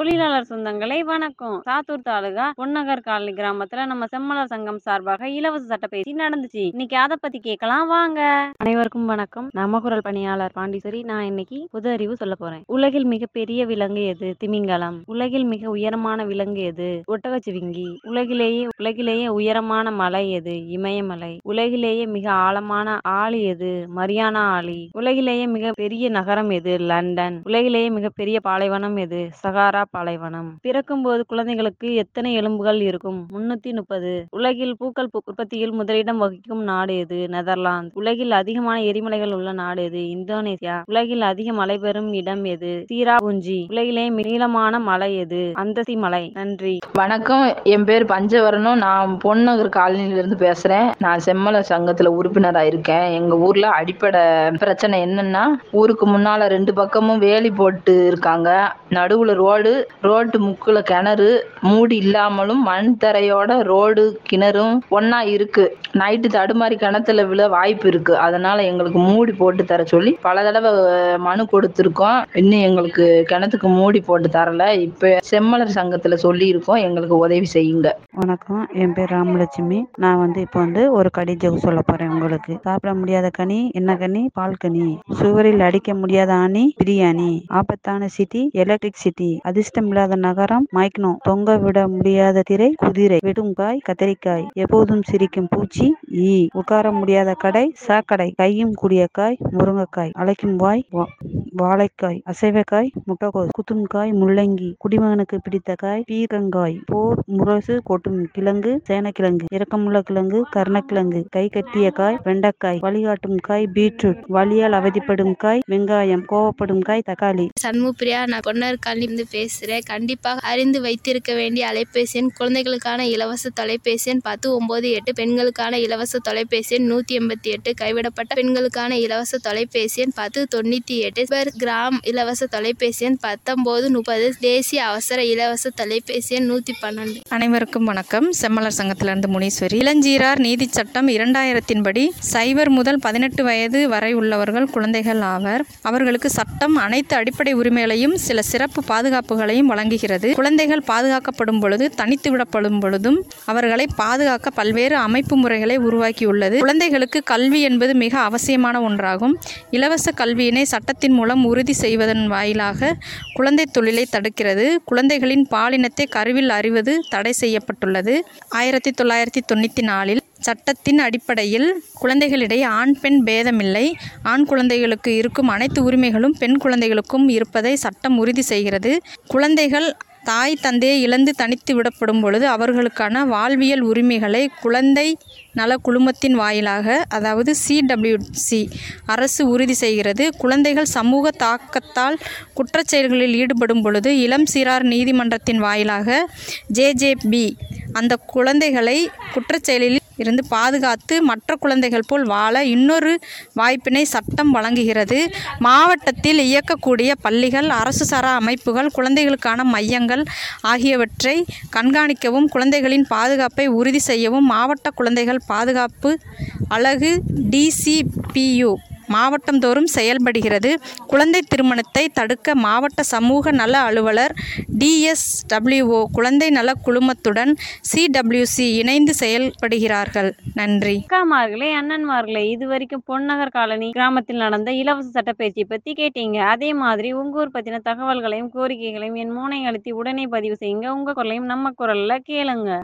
தொழிலாளர் சொந்தங்களே வணக்கம் சாத்தூர் தாலுகா பொன்னகர் காலனி கிராமத்துல நம்ம செம்மலர் சங்கம் சார்பாக இலவச சட்டப்பயிற்சி நடந்துச்சு இன்னைக்கு அதை பத்தி கேட்கலாம் வாங்க அனைவருக்கும் வணக்கம் நம்ம குரல் பணியாளர் பாண்டீஸ்வரி நான் இன்னைக்கு பொது அறிவு சொல்ல போறேன் உலகில் மிகப்பெரிய விலங்கு எது திமிங்கலம் உலகில் மிக உயரமான விலங்கு எது ஒட்டகச்சிவிங்கி உலகிலேயே உலகிலேயே உயரமான மலை எது இமயமலை உலகிலேயே மிக ஆழமான ஆழி எது மரியானா ஆழி உலகிலேயே மிக பெரிய நகரம் எது லண்டன் உலகிலேயே மிகப்பெரிய பாலைவனம் எது சகாரா பாலைவனம் பிறக்கும் போது குழந்தைகளுக்கு எத்தனை எலும்புகள் இருக்கும் முன்னூத்தி முப்பது உலகில் பூக்கள் பு- உற்பத்தியில் முதலிடம் வகிக்கும் நாடு எது நெதர்லாந்து உலகில் அதிகமான எரிமலைகள் உள்ள நாடு எது இந்தோனேசியா உலகில் அதிக மழை பெறும் இடம் எது சீராபூஞ்சி உலகிலே நீளமான மலை எது அந்தசி மலை நன்றி வணக்கம் என் பேர் பஞ்சவரனும் நான் பொன்னகர் காலனில இருந்து பேசுறேன் நான் செம்மல சங்கத்துல உறுப்பினரா இருக்கேன் எங்க ஊர்ல அடிப்படை பிரச்சனை என்னன்னா ஊருக்கு முன்னால ரெண்டு பக்கமும் வேலி போட்டு இருக்காங்க நடுவுல ரோடு ரோட்டு முக்குல கிணறு மூடி இல்லாமலும் மண் தரையோட ரோடு கிணறும் ஒண்ணா இருக்கு நைட்டு தடுமாறி கிணத்துல விழ வாய்ப்பு இருக்கு அதனால எங்களுக்கு மூடி போட்டு தர சொல்லி பல தடவை அஹ், மனு கொடுத்துருக்கோம் இன்னும் எங்களுக்கு கிணத்துக்கு மூடி போட்டு தரல இப்ப செம்மலர் சங்கத்துல சொல்லி இருக்கோம் எங்களுக்கு உதவி செய்யுங்க வணக்கம் என் பேர் ராமலட்சுமி நான் வந்து இப்போ வந்து ஒரு கடி ஜோக் சொல்ல போறேன் உங்களுக்கு சாப்பிட முடியாத கனி என்ன கனி பால் கனி சுவரில் அடிக்க முடியாத ஆணி பிரியாணி ஆபத்தான சிட்டி எலக்ட்ரிக் சிட்டி அதிர்ஷ்டம் இல்லாத நகரம் மைக்னோ தொங்க விட முடியாத திரை குதிரை வெடும் காய் கத்தரிக்காய் எப்போதும் சிரிக்கும் பூச்சி ஈ உட்கார முடியாத கடை சாக்கடை கையும் கூடிய காய் முருங்கைக்காய் அழைக்கும் வாய் வா- வாழைக்காய் அசைவக்காய் முட்டைகோஸ் குத்தும் காய் முள்ளங்கி குடிமகனுக்கு பிடித்த காய் பீர்க்கங்காய் போர் முரசு கொட்டும் கிழங்கு சேனக்கிழங்கு இரக்கமுள்ள கிழங்கு கருணக்கிழங்கு கை கட்டிய காய் வெண்டைக்காய் வழிகாட்டும் காய் பீட்ரூட் வலியால் அவதிப்படும் காய் வெங்காயம் கோவப்படும் காய் தக்காளி சண்முப்பிரியா நான் பொன்னர் இருந்து பேசுகிறேன் கண்டிப்பாக அறிந்து வைத்திருக்க வேண்டிய அலைபேசி எண் குழந்தைகளுக்கான இலவச தொலைபேசி எண் பத்து ஒம்பது எட்டு பெண்களுக்கான இலவச தொலைபேசி எண் நூற்றி எண்பத்தி எட்டு கைவிடப்பட்ட பெண்களுக்கான இலவச தொலைபேசி எண் பத்து தொண்ணூற்றி எட்டு பெர் கிராம் இலவச தொலைபேசி எண் பத்தொம்போது முப்பது தேசிய அவசர இலவச தொலைபேசி எண் நூற்றி பன்னெண்டு அனைவருக்கும் வணக்கம் செம்மலர் சங்கத்திலிருந்து முனீஸ்வரி இளஞ்சீரார் நீதிச் சட்டம் இரண்டாயிரத்தின் படி சைபர் முதல் பதினெட்டு வயது வரை உள்ளவர்கள் குழந்தைகள் ஆவர் அவர்களுக்கு சட்டம் அனைத்து அடிப்படை உரிமைகளையும் சில சிறப்பு பாதுகாப்புகளையும் வழங்குகிறது குழந்தைகள் பாதுகாக்கப்படும் பொழுது தனித்து விடப்படும் பொழுதும் அவர்களை பாதுகாக்க பல்வேறு அமைப்பு முறைகளை உருவாக்கியுள்ளது குழந்தைகளுக்கு கல்வி என்பது மிக அவசியமான ஒன்றாகும் இலவச கல்வியினை சட்டத்தின் மூலம் உறுதி செய்வதன் வாயிலாக குழந்தை தொழிலை தடுக்கிறது குழந்தைகளின் பாலினத்தை கருவில் அறிவது தடை செய்யப்பட்டுள்ளது ஆயிரத்தி தொள்ளாயிரத்தி தொண்ணூற்றி நாலில் சட்டத்தின் அடிப்படையில் குழந்தைகளிடையே ஆண் பெண் பேதமில்லை ஆண் குழந்தைகளுக்கு இருக்கும் அனைத்து உரிமைகளும் பெண் குழந்தைகளுக்கும் இருப்பதை சட்டம் உறுதி செய்கிறது குழந்தைகள் தாய் தந்தையை இழந்து தனித்து விடப்படும் பொழுது அவர்களுக்கான வாழ்வியல் உரிமைகளை குழந்தை நல குழுமத்தின் வாயிலாக அதாவது சிடபிள்யூசி அரசு உறுதி செய்கிறது குழந்தைகள் சமூக தாக்கத்தால் குற்றச் செயல்களில் ஈடுபடும் பொழுது இளம் சிறார் நீதிமன்றத்தின் வாயிலாக ஜேஜேபி அந்த குழந்தைகளை குற்றச் செயலில் இருந்து பாதுகாத்து மற்ற குழந்தைகள் போல் வாழ இன்னொரு வாய்ப்பினை சட்டம் வழங்குகிறது மாவட்டத்தில் இயக்கக்கூடிய பள்ளிகள் அரசு சாரா அமைப்புகள் குழந்தைகளுக்கான மையங்கள் ஆகியவற்றை கண்காணிக்கவும் குழந்தைகளின் பாதுகாப்பை உறுதி செய்யவும் மாவட்ட குழந்தைகள் பாதுகாப்பு அலகு டிசிபியு மாவட்டந்தோறும் செயல்படுகிறது குழந்தை திருமணத்தை தடுக்க மாவட்ட சமூக நல அலுவலர் டிஎஸ்டபிள்யூஓ குழந்தை நல குழுமத்துடன் சிடபிள்யூசி இணைந்து செயல்படுகிறார்கள் நன்றி அக்காமார்களே அண்ணன்மார்களே இது வரைக்கும் பொன்னகர் காலனி கிராமத்தில் நடந்த இலவச சட்டப்பயிற்சியை பத்தி கேட்டீங்க அதே மாதிரி உங்க ஊர் பத்தின தகவல்களையும் கோரிக்கைகளையும் என் மூனை அழுத்தி உடனே பதிவு செய்யுங்க உங்க குரலையும் நம்ம குரல்ல கேளுங்க